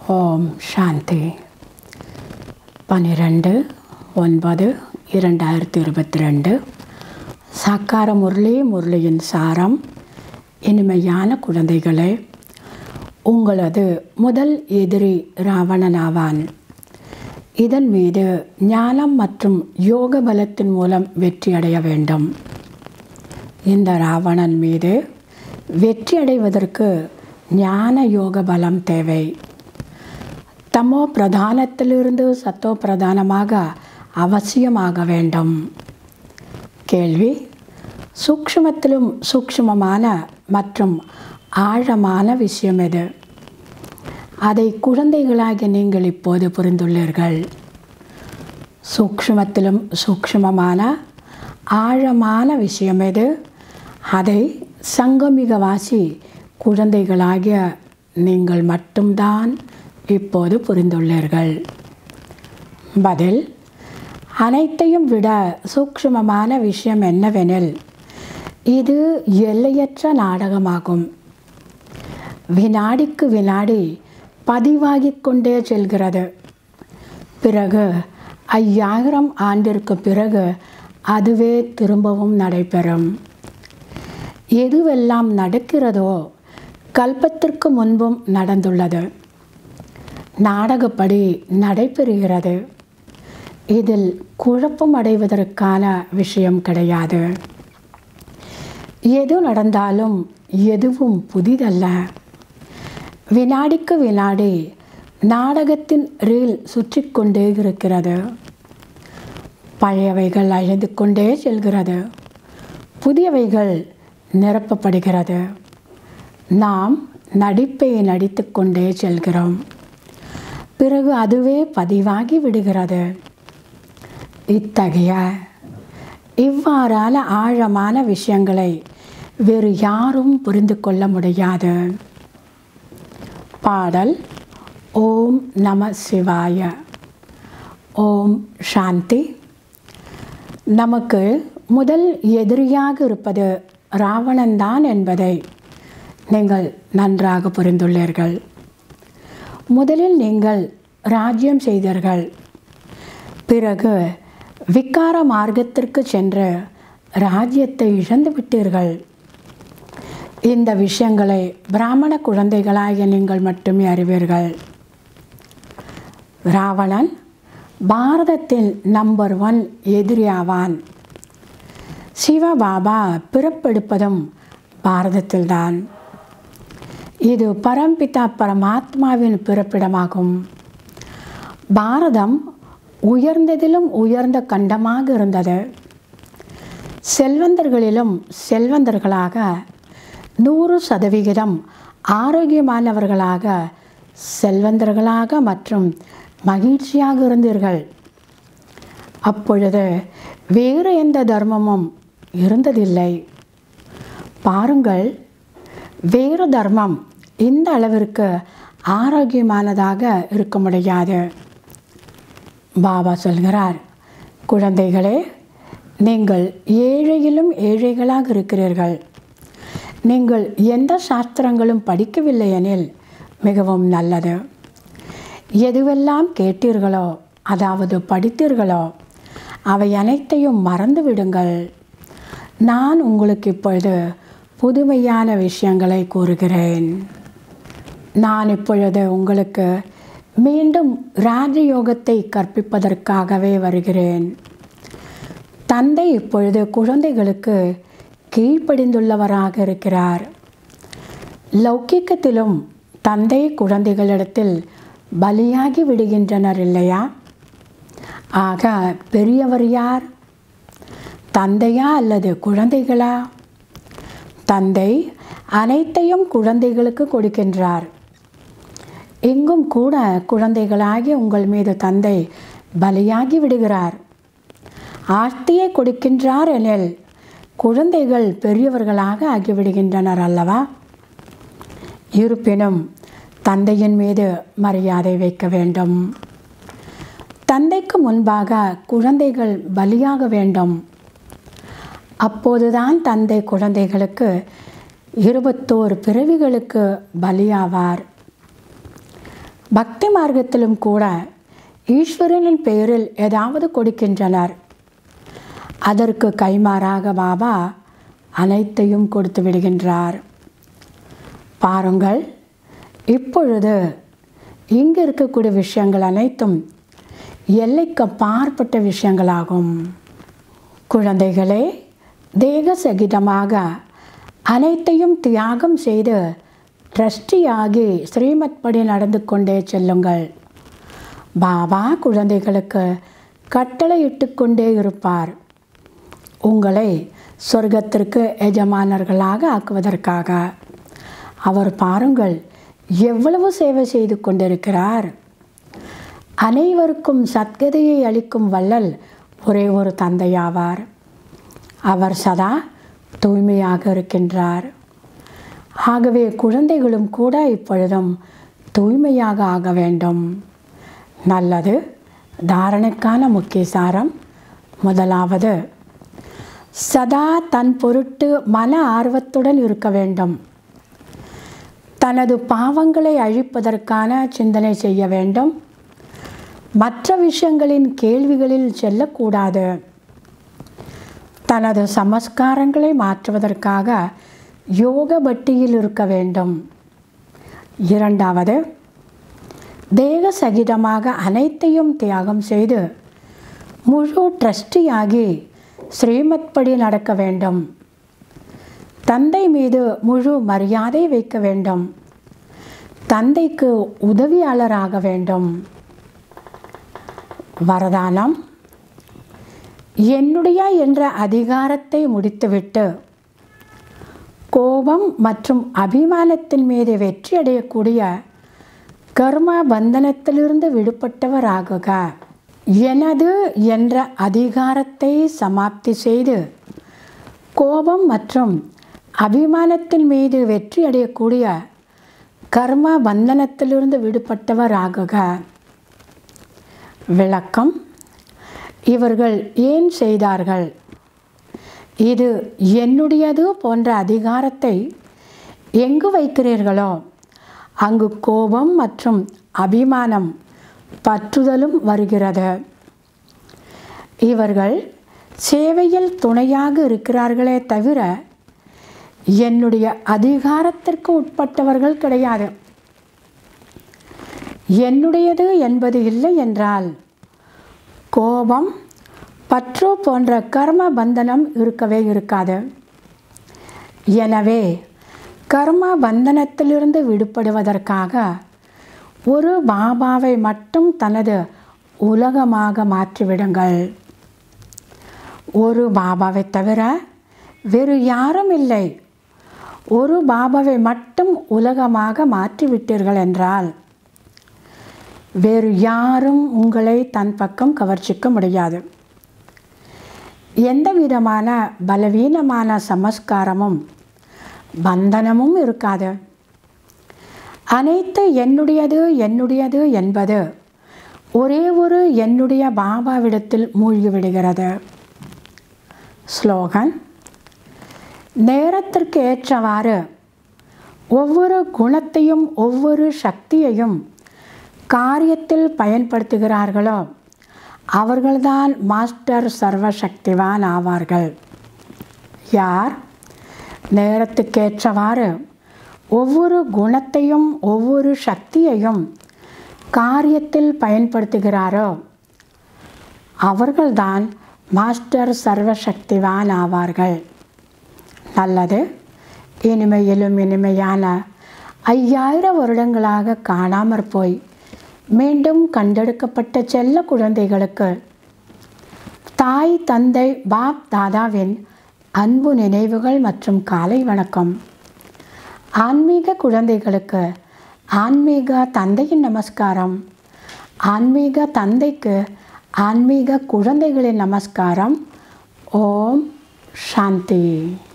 ஓம் சாந்தி பன்னிரெண்டு ஒன்பது இரண்டாயிரத்தி இருபத்தி ரெண்டு சாக்கார முரளி முரளியின் சாரம் இனிமையான குழந்தைகளே உங்களது முதல் எதிரி ராவணனாவான் இதன் மீது ஞானம் மற்றும் யோக பலத்தின் மூலம் வெற்றியடைய வேண்டும் இந்த ராவணன் மீது வெற்றியடைவதற்கு ஞான யோக பலம் தேவை தமோ பிரதானத்திலிருந்து சத்தோ பிரதானமாக அவசியமாக வேண்டும் கேள்வி சூக்ஷ்மத்திலும் சூக்ஷ்மமான மற்றும் ஆழமான விஷயம் எது அதை குழந்தைகளாக நீங்கள் இப்போது புரிந்துள்ளீர்கள் சூக்ஷ்மத்திலும் சூக்ஷ்மமான ஆழமான விஷயம் எது அதை சங்கமிகவாசி குழந்தைகளாகிய நீங்கள் மட்டும்தான் இப்போது புரிந்துள்ளீர்கள் பதில் அனைத்தையும் விட சூக்ஷ்மமான விஷயம் என்னவெனில் இது எல்லையற்ற நாடகமாகும் வினாடிக்கு வினாடி பதிவாகிக் கொண்டே செல்கிறது பிறகு ஐயாயிரம் ஆண்டிற்கு பிறகு அதுவே திரும்பவும் நடைபெறும் எதுவெல்லாம் நடக்கிறதோ கல்பத்திற்கு முன்பும் நடந்துள்ளது நாடகப்படி நடைபெறுகிறது இதில் குழப்பம் அடைவதற்கான விஷயம் கிடையாது எது நடந்தாலும் எதுவும் புதிதல்ல வினாடிக்கு வினாடி நாடகத்தின் ரீல் சுற்றி கொண்டே இருக்கிறது பழையவைகள் அழிந்து கொண்டே செல்கிறது புதியவைகள் நிரப்பப்படுகிறது நாம் நடிப்பை நடித்து கொண்டே செல்கிறோம் பிறகு அதுவே பதிவாகி விடுகிறது இத்தகைய இவ்வாறான ஆழமான விஷயங்களை வேறு யாரும் புரிந்து கொள்ள முடியாது பாடல் ஓம் நம சிவாய ஓம் சாந்தி நமக்கு முதல் எதிரியாக இருப்பது ராவணன்தான் என்பதை நீங்கள் நன்றாக புரிந்துள்ளீர்கள் முதலில் நீங்கள் ராஜ்யம் செய்தீர்கள் பிறகு விக்கார மார்க்கத்திற்கு சென்று ராஜ்யத்தை இழந்து விட்டீர்கள் இந்த விஷயங்களை பிராமண குழந்தைகளாகிய நீங்கள் மட்டுமே அறிவீர்கள் ராவணன் பாரதத்தில் நம்பர் ஒன் எதிரியாவான் சிவபாபா பிறப்பெடுப்பதும் பாரதத்தில்தான் இது பரம்பிதா பரமாத்மாவின் பிறப்பிடமாகும் பாரதம் உயர்ந்ததிலும் உயர்ந்த கண்டமாக இருந்தது செல்வந்தர்களிலும் செல்வந்தர்களாக நூறு சதவிகிதம் ஆரோக்கியமானவர்களாக செல்வந்தர்களாக மற்றும் மகிழ்ச்சியாக இருந்தீர்கள் அப்பொழுது வேறு எந்த தர்மமும் இருந்ததில்லை பாருங்கள் வேறு தர்மம் இந்த அளவிற்கு ஆரோக்கியமானதாக இருக்க முடியாது பாபா சொல்கிறார் குழந்தைகளே நீங்கள் ஏழையிலும் ஏழைகளாக இருக்கிறீர்கள் நீங்கள் எந்த சாஸ்திரங்களும் படிக்கவில்லை எனில் மிகவும் நல்லது எதுவெல்லாம் கேட்டீர்களோ அதாவது படித்தீர்களோ அவை அனைத்தையும் மறந்து விடுங்கள் நான் உங்களுக்கு இப்பொழுது புதுமையான விஷயங்களை கூறுகிறேன் நான் இப்பொழுது உங்களுக்கு மீண்டும் ராஜயோகத்தை கற்பிப்பதற்காகவே வருகிறேன் தந்தை இப்பொழுது குழந்தைகளுக்கு கீழ்ப்படிந்துள்ளவராக இருக்கிறார் லௌக்கிக்கத்திலும் தந்தை குழந்தைகளிடத்தில் பலியாகி விடுகின்றனர் இல்லையா ஆக பெரியவர் யார் தந்தையா அல்லது குழந்தைகளா தந்தை அனைத்தையும் குழந்தைகளுக்கு கொடுக்கின்றார் எங்கும் கூட குழந்தைகளாகி உங்கள் மீது தந்தை பலியாகி விடுகிறார் ஆர்த்தியை கொடுக்கின்றார் எனில் குழந்தைகள் பெரியவர்களாக ஆகிவிடுகின்றனர் அல்லவா இருப்பினும் தந்தையின் மீது மரியாதை வைக்க வேண்டும் தந்தைக்கு முன்பாக குழந்தைகள் பலியாக வேண்டும் அப்போதுதான் தந்தை குழந்தைகளுக்கு இருபத்தோரு பிறவிகளுக்கு பலியாவார் பக்தி மார்க்கத்திலும் கூட ஈஸ்வரனின் பெயரில் ஏதாவது கொடுக்கின்றனர் அதற்கு கைமாறாக பாபா அனைத்தையும் கொடுத்து விடுகின்றார் பாருங்கள் இப்பொழுது இங்கு இருக்கக்கூடிய விஷயங்கள் அனைத்தும் எல்லைக்கு அப்பாற்பட்ட விஷயங்களாகும் குழந்தைகளே தேக சகிதமாக அனைத்தையும் தியாகம் செய்து ட்ரஸ்டியாகி ஸ்ரீமத் படி நடந்து கொண்டே செல்லுங்கள் பாபா குழந்தைகளுக்கு கட்டளையிட்டு கொண்டே இருப்பார் உங்களை சொர்க்கத்திற்கு எஜமானர்களாக ஆக்குவதற்காக அவர் பாருங்கள் எவ்வளவு சேவை செய்து கொண்டிருக்கிறார் அனைவருக்கும் சத்கதியை அளிக்கும் வள்ளல் ஒரே ஒரு தந்தையாவார் அவர் சதா தூய்மையாக இருக்கின்றார் ஆகவே குழந்தைகளும் கூட இப்பொழுதும் தூய்மையாக ஆக வேண்டும் நல்லது தாரணைக்கான முக்கிய சாரம் முதலாவது சதா தன் பொருட்டு மன ஆர்வத்துடன் இருக்க வேண்டும் தனது பாவங்களை அழிப்பதற்கான சிந்தனை செய்ய வேண்டும் மற்ற விஷயங்களின் கேள்விகளில் செல்லக்கூடாது தனது சமஸ்காரங்களை மாற்றுவதற்காக யோக பட்டியில் இருக்க வேண்டும் இரண்டாவது தேக சகிதமாக அனைத்தையும் தியாகம் செய்து முழு ட்ரஸ்டியாகி ஸ்ரீமத் படி நடக்க வேண்டும் தந்தை மீது முழு மரியாதை வைக்க வேண்டும் தந்தைக்கு உதவியாளராக வேண்டும் வரதானம் என்னுடைய என்ற அதிகாரத்தை முடித்துவிட்டு கோபம் மற்றும் அபிமானத்தின் மீது வெற்றி அடையக்கூடிய கர்ம பந்தனத்திலிருந்து விடுபட்டவராகுக எனது என்ற அதிகாரத்தை சமாப்தி செய்து கோபம் மற்றும் அபிமானத்தின் மீது வெற்றி அடையக்கூடிய கர்ம பந்தனத்திலிருந்து விடுபட்டவராகுக விளக்கம் இவர்கள் ஏன் செய்தார்கள் இது என்னுடையது போன்ற அதிகாரத்தை எங்கு வைக்கிறீர்களோ அங்கு கோபம் மற்றும் அபிமானம் பற்றுதலும் வருகிறது இவர்கள் சேவையில் துணையாக இருக்கிறார்களே தவிர என்னுடைய அதிகாரத்திற்கு உட்பட்டவர்கள் கிடையாது என்னுடையது என்பது இல்லை என்றால் கோபம் பற்று போன்ற கர்ம பந்தனம் இருக்கவே இருக்காது எனவே கர்ம பந்தனத்திலிருந்து விடுபடுவதற்காக ஒரு பாபாவை மட்டும் தனது உலகமாக மாற்றிவிடுங்கள் ஒரு பாபாவை தவிர வேறு யாரும் இல்லை ஒரு பாபாவை மட்டும் உலகமாக மாற்றிவிட்டீர்கள் என்றால் வேறு யாரும் உங்களை தன் பக்கம் கவர்ச்சிக்க முடியாது எந்த விதமான பலவீனமான சமஸ்காரமும் பந்தனமும் இருக்காது அனைத்து என்னுடையது என்னுடையது என்பது ஒரே ஒரு என்னுடைய பாபாவிடத்தில் மூழ்கிவிடுகிறது ஸ்லோகன் நேரத்திற்கு ஏற்றவாறு ஒவ்வொரு குணத்தையும் ஒவ்வொரு சக்தியையும் காரியத்தில் பயன்படுத்துகிறார்களோ அவர்கள்தான் மாஸ்டர் சர்வசக்திவான் ஆவார்கள் யார் நேரத்துக்கேற்றவாறு ஒவ்வொரு குணத்தையும் ஒவ்வொரு சக்தியையும் காரியத்தில் பயன்படுத்துகிறாரோ அவர்கள்தான் மாஸ்டர் சர்வசக்திவான் ஆவார்கள் நல்லது இனிமையிலும் இனிமையான ஐயாயிரம் வருடங்களாக காணாமற் போய் மீண்டும் கண்டெடுக்கப்பட்ட செல்ல குழந்தைகளுக்கு தாய் தந்தை பாப் தாதாவின் அன்பு நினைவுகள் மற்றும் காலை வணக்கம் ஆன்மீக குழந்தைகளுக்கு ஆன்மீக தந்தையின் நமஸ்காரம் ஆன்மீக தந்தைக்கு ஆன்மீக குழந்தைகளின் நமஸ்காரம் ஓம் சாந்தி